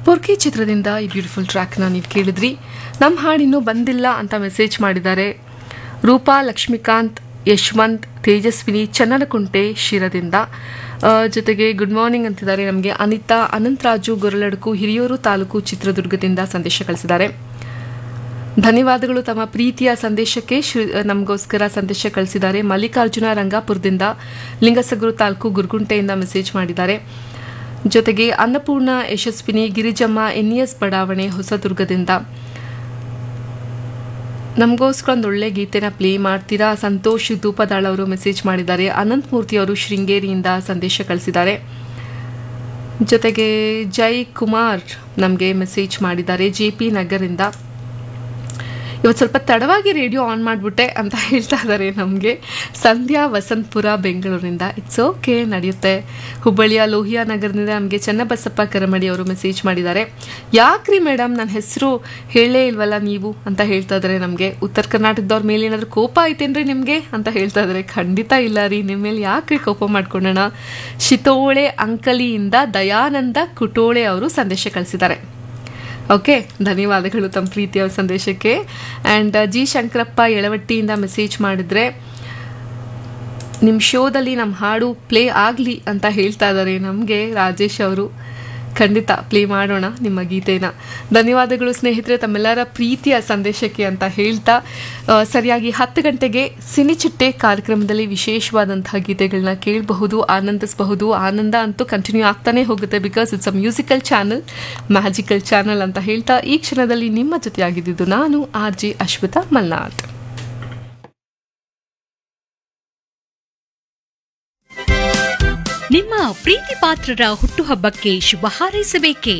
ಪೊರ್ಕಿ ಚಿತ್ರದಿಂದ ಈ ಬ್ಯೂಟಿಫುಲ್ ಟ್ರ್ಯಾಕ್ನ ನೀವು ಕೇಳಿದ್ರಿ ನಮ್ಮ ಹಾಡಿನ್ನೂ ಬಂದಿಲ್ಲ ಅಂತ ಮೆಸೇಜ್ ಮಾಡಿದ್ದಾರೆ ರೂಪಾ ಲಕ್ಷ್ಮೀಕಾಂತ್ ಯಶವಂತ್ ತೇಜಸ್ವಿನಿ ಚನ್ನನಕುಂಟೆ ಶಿರದಿಂದ ಆ, ಜೊತೆಗೆ ಗುಡ್ ಮಾರ್ನಿಂಗ್ ಅಂತಿದ್ದಾರೆ ನಮಗೆ ಅನಿತಾ ಅನಂತರಾಜು ಗೊರಲಡ್ಕು ಹಿರಿಯೂರು ತಾಲೂಕು ಚಿತ್ರದುರ್ಗದಿಂದ ಸಂದೇಶ ಕಳಿಸಿದ್ದಾರೆ ಧನ್ಯವಾದಗಳು ತಮ್ಮ ಪ್ರೀತಿಯ ಸಂದೇಶಕ್ಕೆ ಶ್ರೀ ನಮಗೋಸ್ಕರ ಸಂದೇಶ ಕಳಿಸಿದ್ದಾರೆ ಮಲ್ಲಿಕಾರ್ಜುನ ರಂಗಾಪುರದಿಂದ ಲಿಂಗಸಗೂರು ತಾಲೂಕು ಗುರುಗುಂಟೆಯಿಂದ ಮೆಸೇಜ್ ಮಾಡಿದ್ದಾರೆ ಜೊತೆಗೆ ಅನ್ನಪೂರ್ಣ ಯಶಸ್ವಿನಿ ಗಿರಿಜಮ್ಮ ಎನ್ಇಎಸ್ ಬಡಾವಣೆ ಹೊಸದುರ್ಗದಿಂದ ನಮಗೋಸ್ಕರ ಒಂದು ಒಳ್ಳೆ ಗೀತೆನ ಪ್ಲೇ ಮಾಡ್ತೀರಾ ಸಂತೋಷ್ ಧೂಪದಾಳ್ ಅವರು ಮೆಸೇಜ್ ಮಾಡಿದ್ದಾರೆ ಅನಂತ್ ಮೂರ್ತಿ ಅವರು ಶೃಂಗೇರಿಯಿಂದ ಸಂದೇಶ ಕಳಿಸಿದ್ದಾರೆ ಜೊತೆಗೆ ಜೈ ಕುಮಾರ್ ನಮಗೆ ಮೆಸೇಜ್ ಮಾಡಿದ್ದಾರೆ ಜೆ ಪಿ ನಗರಿಂದ ಇವತ್ತು ಸ್ವಲ್ಪ ತಡವಾಗಿ ರೇಡಿಯೋ ಆನ್ ಮಾಡಿಬಿಟ್ಟೆ ಅಂತ ಹೇಳ್ತಾ ಇದ್ದಾರೆ ನಮಗೆ ಸಂಧ್ಯಾ ವಸಂತಪುರ ಬೆಂಗಳೂರಿಂದ ಇಟ್ಸ್ ಓಕೆ ನಡೆಯುತ್ತೆ ಹುಬ್ಬಳ್ಳಿಯ ಲೋಹಿಯಾ ನಗರದಿಂದ ನಮಗೆ ಚನ್ನಬಸಪ್ಪ ಕರಮಡಿ ಅವರು ಮೆಸೇಜ್ ಮಾಡಿದ್ದಾರೆ ಯಾಕ್ರಿ ಮೇಡಮ್ ನನ್ನ ಹೆಸರು ಹೇಳೇ ಇಲ್ವಲ್ಲ ನೀವು ಅಂತ ಹೇಳ್ತಾ ಇದ್ದಾರೆ ನಮಗೆ ಉತ್ತರ ಕರ್ನಾಟಕದವ್ರ ಮೇಲೆ ಏನಾದರೂ ಕೋಪ ಐತೇನ್ರಿ ನಿಮಗೆ ಅಂತ ಹೇಳ್ತಾ ಇದ್ದಾರೆ ಖಂಡಿತ ಇಲ್ಲ ರೀ ನಿಮ್ಮ ಮೇಲೆ ಯಾಕ್ರಿ ಕೋಪ ಮಾಡ್ಕೊಳ್ಳೋಣ ಶಿತೋಳೆ ಅಂಕಲಿಯಿಂದ ದಯಾನಂದ ಕುಟೋಳೆ ಅವರು ಸಂದೇಶ ಕಳಿಸಿದ್ದಾರೆ ಓಕೆ ಧನ್ಯವಾದಗಳು ತಮ್ಮ ಪ್ರೀತಿಯ ಸಂದೇಶಕ್ಕೆ ಆ್ಯಂಡ್ ಜಿ ಶಂಕರಪ್ಪ ಯಳವಟ್ಟಿಯಿಂದ ಮೆಸೇಜ್ ಮಾಡಿದ್ರೆ ನಿಮ್ಮ ಶೋದಲ್ಲಿ ನಮ್ಮ ಹಾಡು ಪ್ಲೇ ಆಗಲಿ ಅಂತ ಹೇಳ್ತಾ ಇದ್ದಾರೆ ನಮಗೆ ರಾಜೇಶ್ ಅವರು ಖಂಡಿತ ಪ್ಲೇ ಮಾಡೋಣ ನಿಮ್ಮ ಗೀತೆನ ಧನ್ಯವಾದಗಳು ಸ್ನೇಹಿತರೆ ತಮ್ಮೆಲ್ಲರ ಪ್ರೀತಿಯ ಸಂದೇಶಕ್ಕೆ ಅಂತ ಹೇಳ್ತಾ ಆ, ಸರಿಯಾಗಿ ಹತ್ತು ಗಂಟೆಗೆ ಸಿನಿಚಿಟ್ಟೆ ಕಾರ್ಯಕ್ರಮದಲ್ಲಿ ವಿಶೇಷವಾದಂತಹ ಗೀತೆಗಳನ್ನ ಕೇಳಬಹುದು ಆನಂದಿಸಬಹುದು ಆನಂದ ಅಂತೂ ಕಂಟಿನ್ಯೂ ಆಗ್ತಾನೆ ಹೋಗುತ್ತೆ because it's a musical channel magical channel ಅಂತ ಹೇಳ್ತಾ ಈ ಕ್ಷಣದಲ್ಲಿ ನಿಮ್ಮ ಜೊತೆಯಾಗಿದ್ದು ನಾನು ಆರ್ ಜಿ ಅಶ್ವಿತಾ ಮಲ್ನಾಥ್ ನಿಮ್ಮ ಪ್ರೀತಿ ಪಾತ್ರರ ಹುಟ್ಟುಹಬ್ಬಕ್ಕೆ ಶುಭ ಹಾರೈಸಬೇಕೇ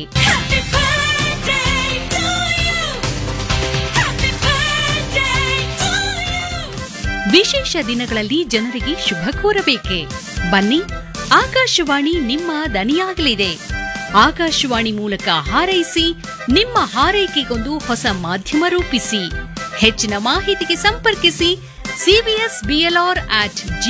ವಿಶೇಷ ದಿನಗಳಲ್ಲಿ ಜನರಿಗೆ ಶುಭ ಕೋರಬೇಕೆ ಬನ್ನಿ ಆಕಾಶವಾಣಿ ನಿಮ್ಮ ದನಿಯಾಗಲಿದೆ ಆಕಾಶವಾಣಿ ಮೂಲಕ ಹಾರೈಸಿ ನಿಮ್ಮ ಹಾರೈಕೆಗೊಂದು ಹೊಸ ಮಾಧ್ಯಮ ರೂಪಿಸಿ ಹೆಚ್ಚಿನ ಮಾಹಿತಿಗೆ ಸಂಪರ್ಕಿಸಿ ಸಿಬಿಎಸ್ ಬಿಎಲ್ಆರ್ ಅಟ್